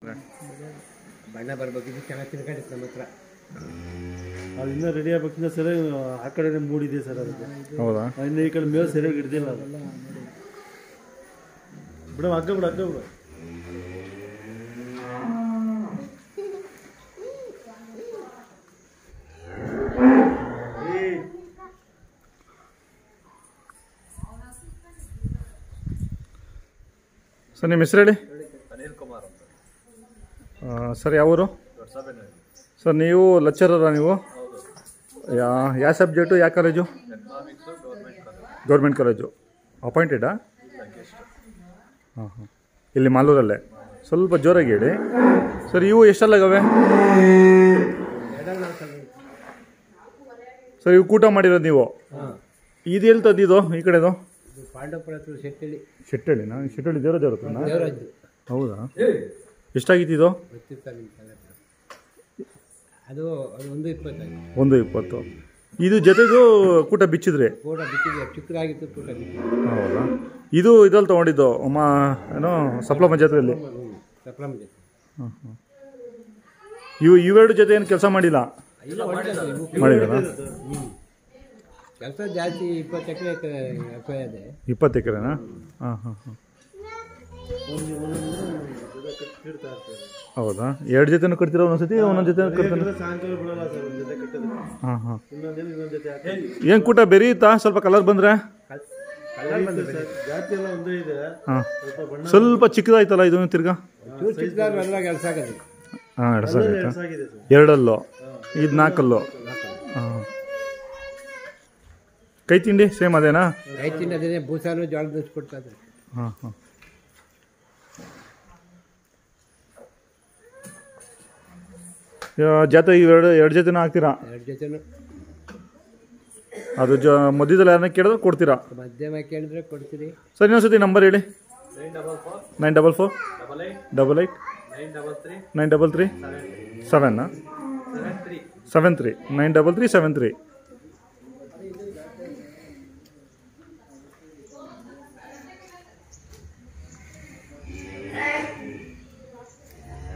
ಬಣ್ಣ ಬರ್ಬೇಕಿದ್ದು ಚೆನ್ನಾಗಿ ತಿನ್ಕೊಂಡಿತ್ತು ನಮ್ಮ ಹತ್ರ ಅದು ಇನ್ನೂ ರೆಡಿ ಆಗ್ಬೇಕಿಂತ ಸರಿಯಾಗಿ ಆ ಕಡೆ ಮೂಡಿದೆ ಸರ್ ಅದಕ್ಕೆ ಹೌದಾ ಇನ್ನು ಈ ಕಡೆ ಮೇವು ಸರಿಯಾಗಿ ಹಿಡ್ದಿಲ್ಲ ಅದು ಬಿಡ ಹಗ್ಗ ಬಿಡು ಹಗ್ಗ ಬಿಡು ಸರ್ ನಿಮ್ಮ ಹೆಸರು ಹೇಳಿ ಆ, ಸರ್ ಯಾವ ಊರು ಸರ್ ನೀವು ಲೆಕ್ಚರರ ನೀವು ಯಾ ಯಾವ ಸಬ್ಜೆಕ್ಟು ಯಾವ ಕಾಲೇಜು ಗೌರ್ಮೆಂಟ್ ಕಾಲೇಜು ಅಪಾಯಿಂಟೆಡಾ ಹಾಂ ಹಾಂ ಇಲ್ಲಿ ಮಾಲೂರಲ್ಲೇ ಸ್ವಲ್ಪ ಜೋರಾಗಿ ಹೇಳಿ ಸರ್ ಇವು ಎಷ್ಟಲ್ಲಾಗವೆ ಸರ್ ಇವು ಕೂಟ ಮಾಡಿರೋದು ನೀವು ಹಾಂ ಇದು ಎಲ್ಲಿ ತಂದಿದ್ದು ಈ ಕಡೆದು ಇದು ಪಾಂಡವಪುರ ಹತ್ರ ಶೆಟ್ಟಳ್ಳಿ ಶೆಟ್ಟಳ್ಳಿನಾ ಶೆಟ್ಟಳ್ಳಿ ದೇವರ ದೇವರತ್ರನಾ ದೇವರಾಜು ಹೌದಾ ಎಷ್ಟಾಗಿತ್ತು ಇದು ಗೊತ್ತಿತ್ತ ನಿಮ್ಮ ತಲೆ ಹತ್ರ. ಅದು ಅದು ಒಂದು ಇಪ್ಪತ್ತಾಗಿ ಒಂದು ಇಪ್ಪತ್ತು ಇದು ಜೊತೆಗೂ ಕೂಟ ಬಿಚ್ಚಿದ್ರಿ ಕೂಡ ಬಿಟ್ಟಿದೆ ಚಿಕ್ಕದಾಗಿತ್ತು ತೂಟ ಬಿಟ್ಟಿದೆ ಹೌದಾ ಇದು ಇದಲ್ಲಿ ತೊಗೊಂಡಿದ್ದು ಅಮ್ಮ ಏನೋ ಸಪ್ಲಮ್ಮ ಜಾತ್ರೆಯಲ್ಲಿ ಸಪ್ಲಮ್ ಜೊತೆ ಹಾಂ ಹಾಂ ಇವು ಇವೆರಡು ಜೊತೆ ಏನು ಕೆಲಸ ಮಾಡಿಲ್ಲ ಇಲ್ಲ ಹೊಡಿತದೆ ಇವು ಮಾಡಿದಾರಾ ಕೆಲಸ ಜಾಸ್ತಿ ಇಪ್ಪತ್ತು ಎಕರೆ ಎಕರೆ ಇದೆ ಇಪ್ಪತ್ತು ಎಕರೆನಾ ಹಾಂ ಹಾಂ ಹಾಂ ಹೌದಾ ಎರಡು ಜೊತೆನೂ ಕಟ್ತೀರಾ ಒಂದೊಂದ್ಸತಿ ಒಂದೊಂದು ಜೊತೆ ಕಟ್ತಾನೆ ಸಾಯಂಕಾಲ ಬಿಡಲ್ಲ ಸರ್ ಒಂದು ಜೊತೆ ಕಟ್ಟೋದು ಹಾಂ ಹಾಂ ಇನ್ನೊಂದೇನು ಇನ್ನೊಂದು ಜೊತೆ ಹಾಕಿ ಏನು ಕೂಟ ಬೆರೀತಾ ಸ್ವಲ್ಪ ಕಲರ್ ಬಂದರೆ ಜಾತಿ ಎಲ್ಲ ಒಂದೇ ಇದೆ ಹಾಂ ಸ್ವಲ್ಪ ಬಣ್ಣ ಸ್ವಲ್ಪ ಚಿಕ್ಕದಾಯ್ತಲ್ಲ ಇದು ತಿರ್ಗಾ ಚೂರು ಚಿಕ್ಕದಾದ್ರು ಎಲ್ಲ ಕೆಲಸ ಆಗೋದು ಹಾಂ ಎರಡು ಸಾವಿರ ಆಯ್ತಾ ಆಗಿದೆ ಸರ್ ಎರಡಲ್ಲೋ ಇದು ನಾಲ್ಕಲ್ಲೋ ಹಾಂ ಕೈ ತಿಂಡಿ ಸೇಮ್ ಅದೇನಾ ರೈತಿನ ಅದೇ ಬೂಸಾನು ಜೋಳ ಕೊಡ್ತಾ ಇದ್ದಾರೆ ಹಾಂ ಹಾಂ ಜೊತೆ ಇವೆರಡು ಎರಡು ಜೊತೆನೂ ಹಾಕ್ತೀರಾ ಎರಡು ಜೊತೆನು ಅದು ಜ ಮಧ್ಯದಲ್ಲಿ ಯಾರನ್ನ ಕೇಳಿದ್ರೆ ಕೊಡ್ತೀರಾ ಮಧ್ಯಮ ಕೇಳಿದ್ರೆ ಕೊಡ್ತೀರಿ ಸರ್ ಇನ್ನೊಂದ್ಸತಿ ನಂಬರ್ ಹೇಳಿ nine double four double eight nine double three ಸೆವೆನ್ನಾ seven three nine double three seven three